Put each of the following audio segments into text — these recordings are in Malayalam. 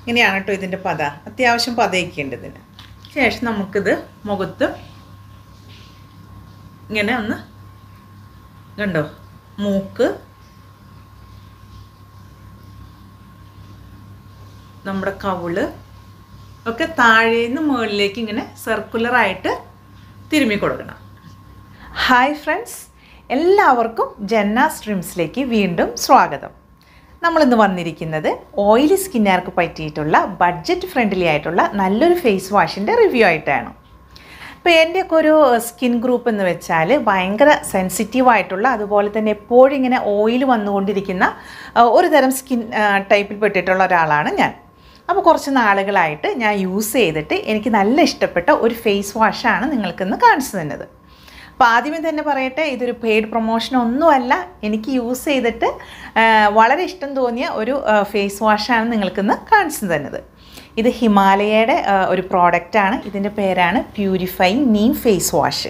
ഇങ്ങനെയാണ് കേട്ടോ ഇതിൻ്റെ പത അത്യാവശ്യം പതയ്ക്കേണ്ടതിന് ശേഷം നമുക്കിത് മുഖത്ത് ഇങ്ങനെ ഒന്ന് കണ്ടോ മൂക്ക് നമ്മുടെ കവിള് ഒക്കെ താഴേന്ന് മുകളിലേക്ക് ഇങ്ങനെ സർക്കുലറായിട്ട് തിരുമ്മി കൊടുക്കണം ഹായ് ഫ്രണ്ട്സ് എല്ലാവർക്കും ജന്ന സ്ട്രീംസിലേക്ക് വീണ്ടും സ്വാഗതം നമ്മളിന്ന് വന്നിരിക്കുന്നത് ഓയിലി സ്കിന്നുകാർക്ക് പറ്റിയിട്ടുള്ള ബഡ്ജറ്റ് ഫ്രണ്ട്ലി ആയിട്ടുള്ള നല്ലൊരു ഫേസ് വാഷിൻ്റെ റിവ്യൂ ആയിട്ടാണ് ഇപ്പോൾ എൻ്റെയൊക്കെ ഒരു സ്കിൻ ഗ്രൂപ്പ് എന്ന് വെച്ചാൽ ഭയങ്കര സെൻസിറ്റീവ് ആയിട്ടുള്ള അതുപോലെ തന്നെ എപ്പോഴും ഇങ്ങനെ ഓയിൽ വന്നുകൊണ്ടിരിക്കുന്ന ആ, ഒരു തരം സ്കിൻ ടൈപ്പിൽ പെട്ടിട്ടുള്ള ഒരാളാണ് ഞാൻ അപ്പോൾ കുറച്ച് നാളുകളായിട്ട് ഞാൻ യൂസ് ചെയ്തിട്ട് എനിക്ക് നല്ല ഇഷ്ടപ്പെട്ട ഒരു ഫേസ് വാഷാണ് നിങ്ങൾക്കിന്ന് കാണിച്ചു തന്നത് അപ്പോൾ ആദ്യമേ തന്നെ പറയട്ടെ ഇതൊരു പെയ്ഡ് പ്രൊമോഷൻ ഒന്നുമല്ല എനിക്ക് യൂസ് ചെയ്തിട്ട് ആ, വളരെ ഇഷ്ടം തോന്നിയ ഒരു ഫേസ് വാഷാണ് നിങ്ങൾക്കിന്ന് കാണിച്ചു തന്നത് ഇത് ഹിമാലയയുടെ ആ, ഒരു പ്രോഡക്റ്റാണ് ഇതിൻ്റെ പേരാണ് പ്യൂരിഫൈങ് നീം ഫേസ് വാഷ്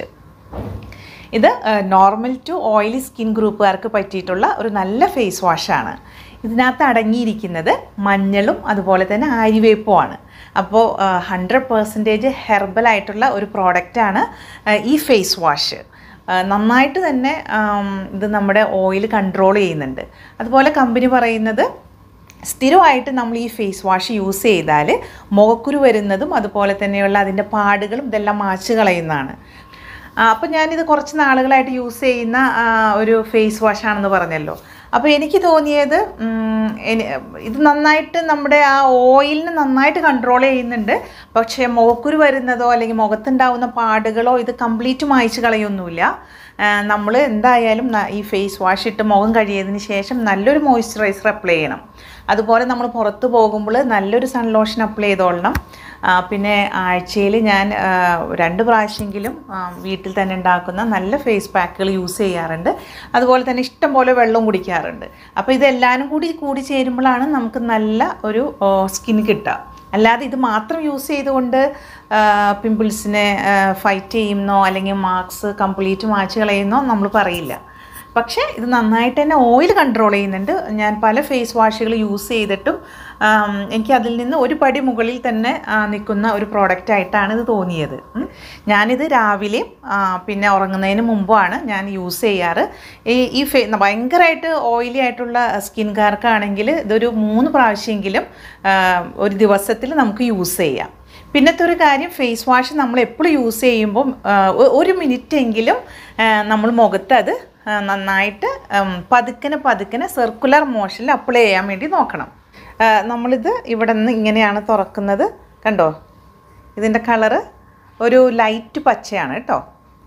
ഇത് നോർമൽ ടു ഓയിലി സ്കിൻ ഗ്രൂപ്പുകാർക്ക് പറ്റിയിട്ടുള്ള ഒരു നല്ല ഫേസ് വാഷാണ് ഇതിനകത്ത് അടങ്ങിയിരിക്കുന്നത് മഞ്ഞളും അതുപോലെ തന്നെ ആര്യവേപ്പുമാണ് അപ്പോൾ ഹൺഡ്രഡ് പെർസെൻറ്റേജ് ഹെർബലായിട്ടുള്ള ഒരു പ്രോഡക്റ്റാണ് ഈ ഫേസ് വാഷ് നന്നായിട്ട് തന്നെ ആം, ഇത് നമ്മുടെ ഓയിൽ കൺട്രോൾ ചെയ്യുന്നുണ്ട് അതുപോലെ കമ്പനി പറയുന്നത് സ്ഥിരമായിട്ട് നമ്മൾ ഈ ഫേസ് വാഷ് യൂസ് ചെയ്താൽ മുഖക്കുരു വരുന്നതും അതുപോലെ തന്നെയുള്ള അതിൻ്റെ പാടുകളും ഇതെല്ലാം മാച്ച് കളയുന്നതാണ് അപ്പോൾ ഞാനിത് കുറച്ച് നാളുകളായിട്ട് യൂസ് ചെയ്യുന്ന ആ, ഒരു ഫേസ് വാഷാണെന്ന് പറഞ്ഞല്ലോ അപ്പോൾ എനിക്ക് തോന്നിയത് ഉം, എനി- ഇത് നന്നായിട്ട് നമ്മുടെ ആ ഓയിലിനെ നന്നായിട്ട് കൺട്രോൾ ചെയ്യുന്നുണ്ട് പക്ഷേ മുഖക്കുരു വരുന്നതോ അല്ലെങ്കിൽ മുഖത്തുണ്ടാവുന്ന പാടുകളോ ഇത് കംപ്ലീറ്റ് മായ്ച്ച് കളയൊന്നുമില്ല നമ്മൾ എന്തായാലും ന- ഈ ഫേസ് വാഷ് ഇട്ട് മുഖം കഴിയതിന് ശേഷം നല്ലൊരു മോയ്സ്ചറൈസർ അപ്ലൈ ചെയ്യണം അതുപോലെ നമ്മൾ പുറത്ത് പോകുമ്പോൾ നല്ലൊരു സൺ ലോഷൻ അപ്ലൈ ചെയ്തോളണം ആ, പിന്നെ ആഴ്ചയിൽ ഞാൻ ആ, രണ്ട് പ്രാവശ്യമെങ്കിലും ആ, വീട്ടിൽ തന്നെ ഉണ്ടാക്കുന്ന നല്ല ഫേസ് പാക്കുകൾ യൂസ് ചെയ്യാറുണ്ട് അതുപോലെ തന്നെ ഇഷ്ടം പോലെ വെള്ളം കുടിക്കാറുണ്ട് അപ്പോൾ ഇതെല്ലാവരും കൂടി കൂടി ചേരുമ്പോഴാണ് നമുക്ക് നല്ല ഒരു സ്കിൻ കിട്ടുക അല്ലാതെ ഇത് മാത്രം യൂസ് ചെയ്തുകൊണ്ട് പിമ്പിൾസിനെ ഫൈറ്റ് ചെയ്യുന്നോ അല്ലെങ്കിൽ മാർക്സ് കംപ്ലീറ്റ് മാച്ച് കളയുന്നോ നമ്മൾ പറയില്ല പക്ഷേ ഇത് നന്നായിട്ട് തന്നെ ഓയിൽ കൺട്രോൾ ചെയ്യുന്നുണ്ട് ഞാൻ പല ഫേസ് വാഷുകൾ യൂസ് ചെയ്തിട്ടും ആം, എനിക്ക് അതിൽ നിന്ന് ഒരു പടി മുകളിൽ തന്നെ ആ, നിൽക്കുന്ന ഒരു പ്രോഡക്റ്റ് ആയിട്ടാണ് ഇത് തോന്നിയത് ഉം. ഞാനിത് രാവിലെയും ആ, പിന്നെ ഉറങ്ങുന്നതിന് മുമ്പാണ് ഞാൻ യൂസ് ചെയ്യാറ് ഈ ഈ ഫേ ഭയങ്കരമായിട്ട് ഓയിലി ആയിട്ടുള്ള സ്കിൻകാർക്കാണെങ്കിൽ ഇതൊരു മൂന്ന് പ്രാവശ്യമെങ്കിലും ആ, ഒരു ദിവസത്തിൽ നമുക്ക് യൂസ് ചെയ്യാം പിന്നത്തെ ഒരു കാര്യം ഫേസ് വാഷ് നമ്മൾ എപ്പോഴും യൂസ് ചെയ്യുമ്പം ആ, ഒ- ഒരു മിനിറ്റ് എങ്കിലും ആ, നമ്മൾ മുഖത്ത് അത് ആ, നന്നായിട്ട് ഉം, പതുക്കനെ പതുക്കനെ സർക്കുലർ മോഷനിൽ അപ്ലൈ ചെയ്യാൻ വേണ്ടി നോക്കണം ആ, നമ്മളിത് ഇവിടെ നിന്ന് ഇങ്ങനെയാണ് തുറക്കുന്നത് കണ്ടോ ഇതിൻ്റെ കളറ് ഒരു ലൈറ്റ് പച്ചയാണ് കേട്ടോ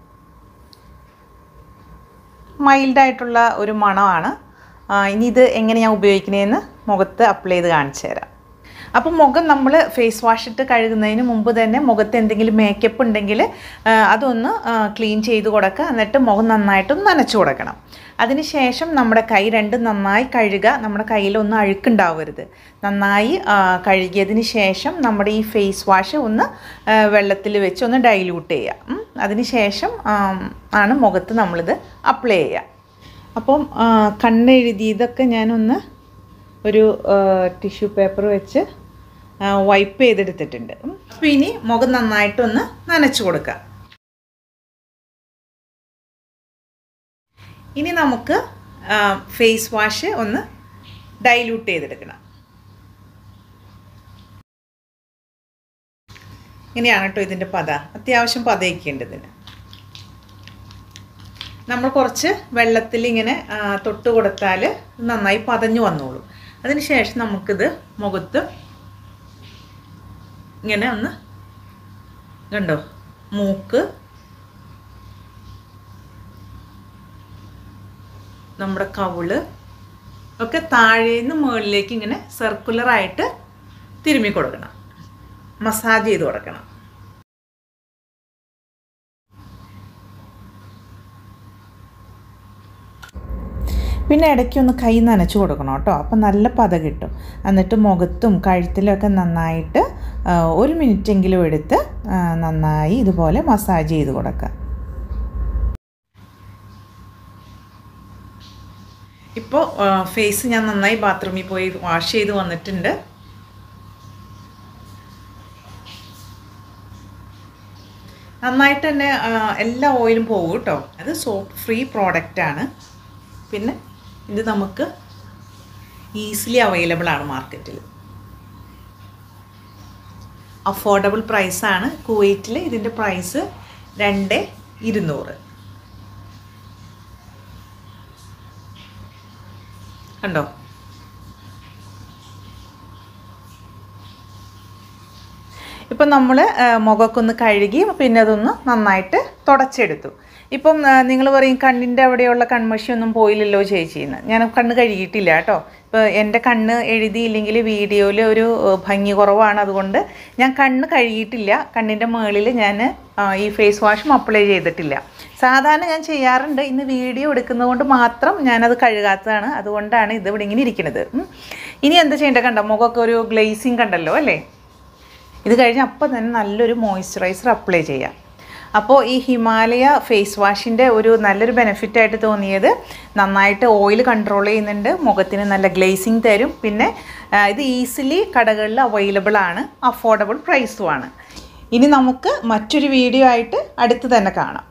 മൈൽഡായിട്ടുള്ള ഒരു മണമാണ് ആ, ഇനി ഇത് എങ്ങനെയാണ് ഉപയോഗിക്കുന്നതെന്ന് മുഖത്ത് അപ്ലൈ ചെയ്ത് കാണിച്ചു തരാം അപ്പം മുഖം നമ്മൾ ഫേസ് വാഷ് ഇട്ട് കഴുകുന്നതിന് മുമ്പ് തന്നെ മുഖത്ത് എന്തെങ്കിലും മേക്കപ്പ് ഉണ്ടെങ്കിൽ ആ, അതൊന്ന് ക്ലീൻ ചെയ്ത് കൊടുക്കുക എന്നിട്ട് മുഖം നന്നായിട്ടൊന്ന് നനച്ചു കൊടുക്കണം അതിനുശേഷം നമ്മുടെ കൈ രണ്ടും നന്നായി കഴുകുക നമ്മുടെ കയ്യിലൊന്നും അഴുക്കുണ്ടാവരുത് നന്നായി ആ, കഴുകിയതിന് ശേഷം നമ്മുടെ ഈ ഫേസ് വാഷ് ഒന്ന് വെള്ളത്തിൽ വെച്ച് ഒന്ന് ഡൈല്യൂട്ട് ചെയ്യുക ഉം. അതിന് ശേഷം ആം, ആണ് മുഖത്ത് നമ്മളിത് അപ്ലൈ ചെയ്യുക അപ്പം ആ, കണ്ണെഴുതിയതൊക്കെ ഞാനൊന്ന് ഒരു ടിഷ്യൂ പേപ്പർ വെച്ച് വൈപ്പ് ചെയ്തെടുത്തിട്ടുണ്ട് ഉം. അപ്പോൾ ഇനി മുഖം നന്നായിട്ടൊന്ന് നനച്ചു കൊടുക്കുക ഇനി നമുക്ക് ഫേസ് വാഷ് ഒന്ന് ഡൈല്യൂട്ട് ചെയ്തെടുക്കണം ഇങ്ങനെയാണ് കേട്ടോ ഇതിൻ്റെ പത അത്യാവശ്യം പതയ്ക്കേണ്ടതിന് നമ്മൾ കുറച്ച് വെള്ളത്തിൽ ഇങ്ങനെ ആ, തൊട്ട് കൊടുത്താൽ നന്നായി പതഞ്ഞു വന്നോളും അതിനുശേഷം നമുക്കിത് മുഖത്ത് ഇങ്ങനെ ഒന്ന് കണ്ടോ മൂക്ക് നമ്മുടെ കവിള് ഒക്കെ താഴേന്ന് മുകളിലേക്ക് ഇങ്ങനെ സർക്കുലറായിട്ട് തിരുമ്മി കൊടുക്കണം മസാജ് ചെയ്ത് കൊടുക്കണം പിന്നെ ഇടയ്ക്കൊന്ന് കൈ നനച്ച് കൊടുക്കണം കേട്ടോ അപ്പം നല്ല പത കിട്ടും എന്നിട്ട് മുഖത്തും കഴുത്തിലൊക്കെ നന്നായിട്ട് ആ, ഒരു മിനിറ്റെങ്കിലും എടുത്ത് ആ, നന്നായി ഇതുപോലെ മസാജ് ചെയ്ത് കൊടുക്കുക ഇപ്പോൾ ഫേസ് ഞാൻ നന്നായി ബാത്റൂമിൽ പോയി വാഷ് ചെയ്ത് വന്നിട്ടുണ്ട് നന്നായിട്ട് തന്നെ ആ, എല്ലാ ഓയിലും പോകും കേട്ടോ അത് സോപ്പ് ഫ്രീ പ്രോഡക്റ്റാണ് പിന്നെ ഇത് നമുക്ക് ഈസിലി അവൈലബിൾ ആണ് മാർക്കറ്റിൽ അഫോർഡബിൾ പ്രൈസാണ് കുവൈറ്റിൽ ഇതിൻ്റെ പ്രൈസ് രണ്ട് ഇരുന്നൂറ് കണ്ടോ ഇപ്പം നമ്മൾ മുഖമൊക്കെ ഒന്ന് കഴുകി പിന്നെ അതൊന്ന് നന്നായിട്ട് തുടച്ചെടുത്തു ഇപ്പം നിങ്ങൾ പറയും കണ്ണിൻ്റെ അവിടെയുള്ള കൺമഷിയൊന്നും പോയില്ലല്ലോ ചേച്ചിന്ന് ഞാൻ കണ്ണ് കഴുകിയിട്ടില്ല കേട്ടോ ഇപ്പോൾ എൻ്റെ കണ്ണ് എഴുതിയില്ലെങ്കിൽ വീഡിയോയിൽ ഒരു ഏഹ്, ഭംഗി കുറവാണ് അതുകൊണ്ട് ഞാൻ കണ്ണ് കഴുകിയിട്ടില്ല കണ്ണിൻ്റെ മുകളിൽ ഞാൻ ആ, ഈ ഫേസ് വാഷും അപ്ലൈ ചെയ്തിട്ടില്ല സാധാരണ ഞാൻ ചെയ്യാറുണ്ട് ഇന്ന് വീഡിയോ എടുക്കുന്നത് കൊണ്ട് മാത്രം ഞാനത് കഴുകാത്തതാണ് അതുകൊണ്ടാണ് ഇത് ഇവിടെ ഇങ്ങനെ ഇരിക്കുന്നത് ഉം. ഇനി എന്താ ചെയ്യേണ്ടത് കണ്ടോ മുഖമൊക്കെ ഒരു ഗ്ലേസിങ് കണ്ടല്ലോ അല്ലേ ഇത് കഴിഞ്ഞ് അപ്പം തന്നെ നല്ലൊരു മോയ്സ്ചറൈസർ അപ്ലൈ ചെയ്യാം അപ്പോൾ ഈ ഹിമാലയ ഫേസ് വാഷിൻ്റെ ഒരു നല്ലൊരു ബെനിഫിറ്റ് ആയിട്ട് തോന്നിയത് നന്നായിട്ട് ഓയിൽ കൺട്രോൾ ചെയ്യുന്നുണ്ട് മുഖത്തിന് നല്ല ഗ്ലേസിങ് തരും പിന്നെ ആ, ഇത് ഈസിലി കടകളിൽ അവൈലബിൾ ആണ് അഫോർഡബിൾ പ്രൈസുമാണ് ഇനി നമുക്ക് മറ്റൊരു വീഡിയോ ആയിട്ട് അടുത്ത് തന്നെ കാണാം